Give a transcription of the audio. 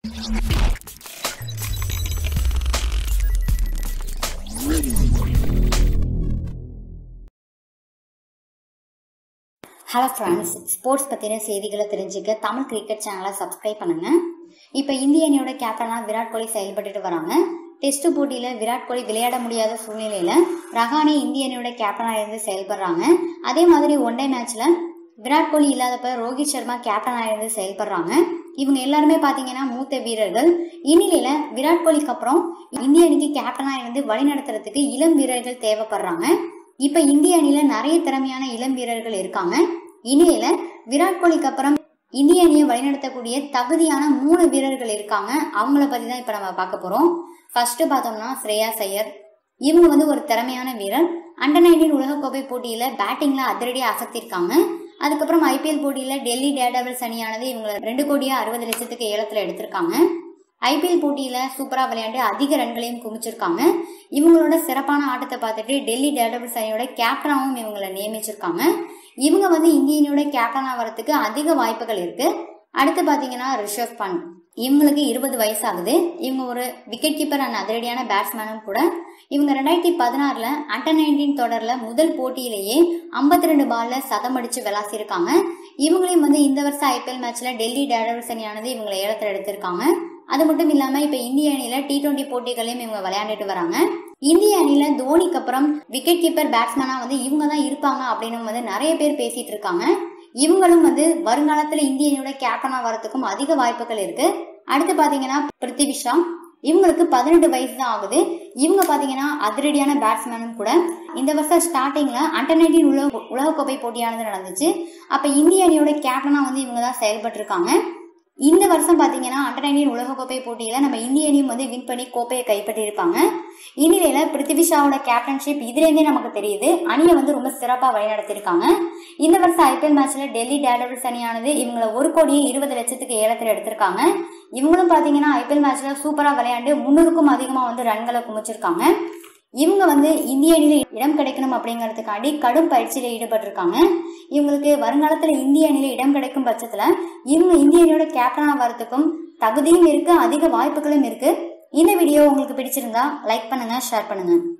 hello friends sports பற்றின செய்திகளை தெரிஞ்சுக்க தமிழ் கிரிக்கெட் சேனலை சப்ஸ்கிரைப் பண்ணுங்க இப்போ இந்திய அணியோட கேப்டனாக விராட் கோலி செயல்பட்டுட்டு வராங்க டெஸ்ட் போட்டியில் விராட் கோலி விளையாட முடியாத சூழ்நிலையில் ரஹானே இந்திய அணியோட கேப்டனாக இருந்து செயல்படுறாங்க அதே மாதிரி ஒன் டே மேட்ச்சில் விராட் கோலி இல்லாதப்ப ரோஹித் சர்மா கேப்டனாக இருந்து செயல்படுறாங்க இவங்க எல்லாருமே பார்த்தீங்கன்னா மூத்த வீரர்கள் இந்நிலையில விராட் கோலிக்கு அப்புறம் இந்திய அணிக்கு கேப்டனாக இருந்து வழிநடத்துறதுக்கு இளம் வீரர்கள் தேவைப்படுறாங்க இப்ப இந்திய அணியில நிறைய திறமையான இளம் வீரர்கள் இருக்காங்க இந்நிலையில விராட் கோலிக்கு அப்புறம் இந்திய அணியை வழிநடத்தக்கூடிய தகுதியான மூணு வீரர்கள் இருக்காங்க அவங்கள பத்தி தான் இப்ப நம்ம பார்க்க போறோம் ஃபர்ஸ்ட் பார்த்தோம்னா ஸ்ரேயா சையர் இவங்க வந்து ஒரு திறமையான வீரர் அண்டர் நைன்டீன் உலகக்கோப்பை போட்டியில பேட்டிங்ல அதிரடியா அசத்திருக்காங்க அதுக்கப்புறம் ஐபிஎல் போட்டியில டெல்லி டேர்டபிள்ஸ் அணியானது இவங்களை ரெண்டு கோடியா அறுபது லட்சத்துக்கு ஏலத்துல எடுத்திருக்காங்க ஐபிஎல் போட்டியில சூப்பரா விளையாண்டு அதிக ரன்களையும் குமிச்சிருக்காங்க இவங்களோட சிறப்பான ஆட்டத்தை பார்த்துட்டு டெல்லி டேர்டபிள்ஸ் அணியோட கேப்டனாகவும் இவங்களை நியமிச்சிருக்காங்க இவங்க வந்து இந்திய அணியோட கேப்டனா வரதுக்கு அதிக வாய்ப்புகள் இருக்கு அடுத்து பாத்தீங்கன்னா ரிஷப் பண்ட் இவங்களுக்கு இருபது வயசு ஆகுது இவங்க ஒரு விக்கெட் கீப்பர் அண்ட் அதிரடியான பேட்ஸ்மேனும் கூட இவங்க ரெண்டாயிரத்தி பதினாறுல அண்டர் நைன்டீன் தொடர்ல முதல் போட்டியிலேயே ஐம்பத்தி ரெண்டு பால்ல சதம் அடிச்சு விளாசிருக்காங்க இவங்களையும் வந்து இந்த வருஷம் ஐபிஎல் மேட்ச்ல டெல்லி டேர்டபிள்ஸ் அணியானது இவங்களை ஏலத்தில் எடுத்திருக்காங்க அது மட்டும் இல்லாம இப்ப இந்திய அணியில டி டுவெண்டி போட்டிகளையும் இவங்க விளையாண்டுட்டு வராங்க இந்திய அணியில தோனிக்கு அப்புறம் விக்கெட் கீப்பர் பேட்ஸ்மேனா வந்து இவங்க தான் இருப்பாங்க அப்படின்னு வந்து நிறைய பேர் பேசிட்டு இருக்காங்க இவங்களும் வந்து வருங்காலத்துல இந்திய அணியோட கேப்டனா வரதுக்கும் அதிக வாய்ப்புகள் இருக்கு அடுத்து பாத்தீங்கன்னா பிருத்திவிஷா இவங்களுக்கு பதினெட்டு வயசு தான் ஆகுது இவங்க பாத்தீங்கன்னா அதிரடியான பேட்ஸ்மேனும் கூட இந்த வருஷம் ஸ்டார்டிங்ல அண்டர் நைன்டீன் உலக உலகக்கோப்பை போட்டியானது நடந்துச்சு அப்ப இந்திய அணியோட கேப்டனா வந்து இவங்க தான் செயல்பட்டு இருக்காங்க இந்த வருஷம் பாத்தீங்கன்னா அண்டர் நைன்டீன் உலகக்கோப்பை போட்டியில நம்ம இந்திய அணியும் வந்து வின் பண்ணி கோப்பையை கைப்பற்றி இருப்பாங்க இந்நிலையில பிருத்திவிஷாவோட கேப்டன்ஷிப் இதுலேருந்தே நமக்கு தெரியுது அணியை வந்து ரொம்ப சிறப்பாக வழிநடத்திருக்காங்க இந்த வருஷம் ஐபிஎல் மேட்ச்ல டெல்லி டேர்டபிள்ஸ் அணியானது இவங்களை ஒரு கோடியே இருபது லட்சத்துக்கு ஏலத்தில் எடுத்திருக்காங்க இவங்களும் பாத்தீங்கன்னா ஐபிஎல் மேட்ச்ல சூப்பரா விளையாண்டு முன்னூறுக்கும் அதிகமா வந்து ரன்களை குமிச்சிருக்காங்க இவங்க வந்து இந்திய அணியில இடம் கிடைக்கணும் அப்படிங்கிறதுக்காண்டி கடும் பயிற்சியில ஈடுபட்டிருக்காங்க இவங்களுக்கு வருங்காலத்துல இந்திய அணியில இடம் கிடைக்கும் பட்சத்துல இவங்க இந்திய அணியோட கேப்டனா வரதுக்கும் தகுதியும் இருக்கு அதிக வாய்ப்புகளும் இருக்கு இந்த வீடியோ உங்களுக்கு பிடிச்சிருந்தா லைக் பண்ணுங்க ஷேர் பண்ணுங்க